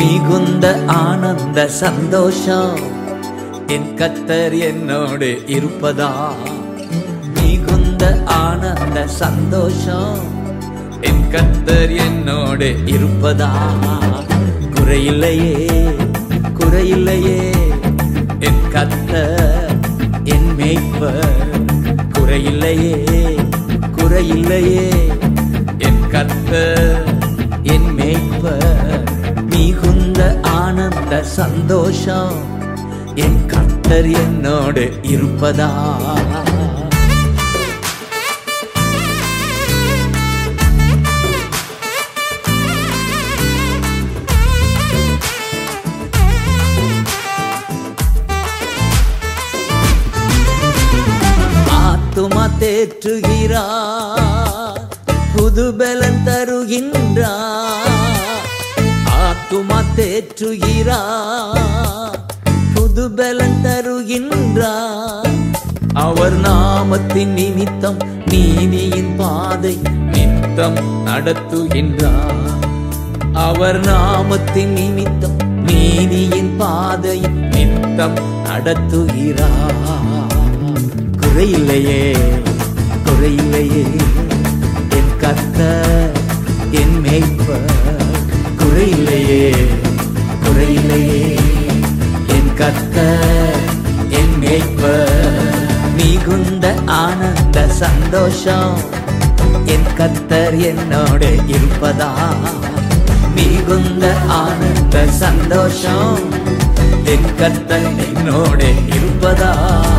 மிகுந்த ஆனந்த சந்தோஷம் என் கத்தர் என்னோடு இருப்பதா மிகுந்த ஆனந்த சந்தோஷம் என் கத்தர் என்னோடு இருப்பதா குறையில்லையே குறையில்லையே என் கத்தர் என் மேய்ப்பர் குறையில்லையே குறையில்லையே என் கத்தர் என் மேய்ப்பர் மிகுந்த ஆனந்த சந்தோஷம் என் கத்தர் என்னோடு இருப்பதா ஆத்துமா தேற்றுகிறார் புது பலன் தருகின்றார் ஆத்துமா தேற்றுகிறார் புது பலன் தருகின்றார் அவர் நாமத்தின் நிமித்தம் நீதியின் பாதை நித்தம் நடத்துகின்றார் அவர் நாமத்தின் நிமித்தம் நீதியின் பாதை நித்தம் நடத்துகிறார் குறையில்லையே குறையில்லையே என் கத்தர் என் மேய்ப்பர் குறையில்லையே குறையில்லையே என் கத்தர் என் மேய்ப்பர் மிகுந்த ஆனந்த சந்தோஷம் என் கத்தர் என்னோடு இருப்பதா மிகுந்த ஆனந்த சந்தோஷம் என் கத்தர் என்னோடு இருப்பதா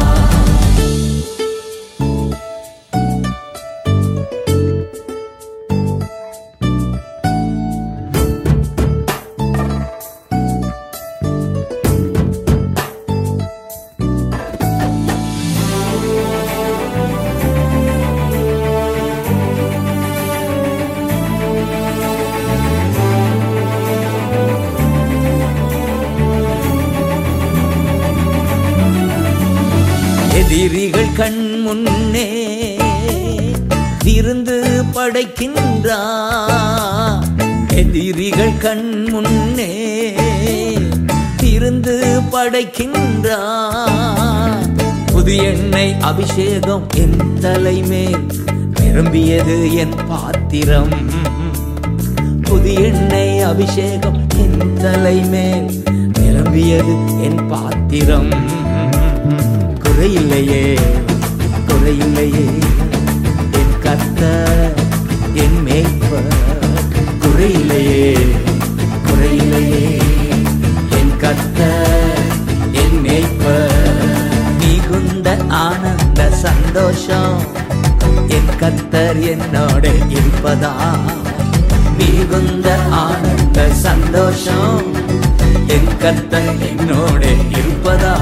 எதிரிகள் கண் முன்னே விருந்து படைக்கின்றார் எதிரிகள் கண் முன்னே விருந்து படைக்கின்றார் புது எண்ணெய் அபிஷேகம் என் தலைமேல் நிரம்பியது என் பாத்திரம் புது எண்ணெய் அபிஷேகம் என் தலைமேல் நிரம்பியது என் பாத்திரம் குறையில்லையே குறையில்லையே என் கத்தர் என் மேய்ப்பர் குறையில்லையே குறையில்லையே என் கத்தர் என் மேய்ப்பர் மிகுந்த ஆனந்த சந்தோஷம் என் கத்தர் என்னோட இருப்பதா மிகுந்த ஆனந்த சந்தோஷம் என் கத்தர் என்னோட இருப்பதா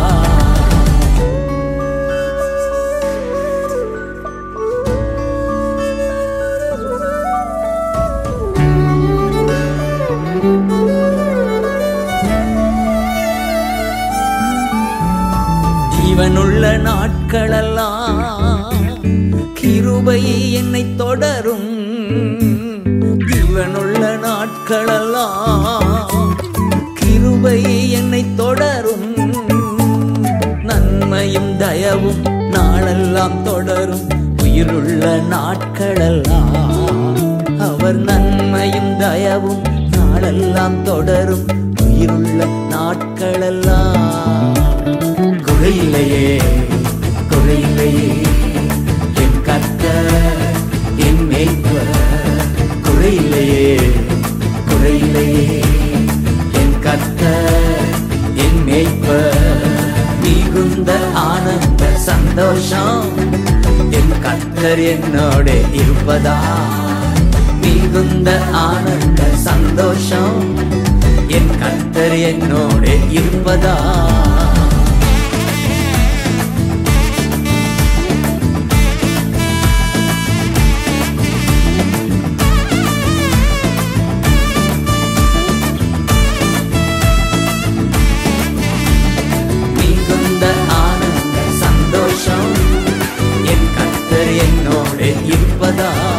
ஜீவனுள்ள நாட்களெல்லாம் கிருபை என்னை தொடரும் ஜீவனுள்ள நாட்களெல்லாம் கிருபை என்னை தொடரும் நன்மையும் தயவும் நாளெல்லாம் தொடரும் உயிருள்ள நாட்களெல்லாம் அவர் நன்மையும் தயவும் நாளெல்லாம் தொடரும் உயிருள்ள நாட்களெல்லாம் குறையில்லையே குறையில்லையே என் கத்தர் என் மேய்ப்பர் குறையில்லையே குறையில்லையே என் கத்தர் என் மேய்ப்பர் மிகுந்த ஆனந்த சந்தோஷம் என் கத்தர் என்னோட இருப்பதா மிகுந்த ஆனந்த சந்தோஷம் என் கத்தர் என்னோட இருப்பதா மிகுந்த ஆனந்த சந்தோஷம் என் கத்தர் என்னோட இருப்பதா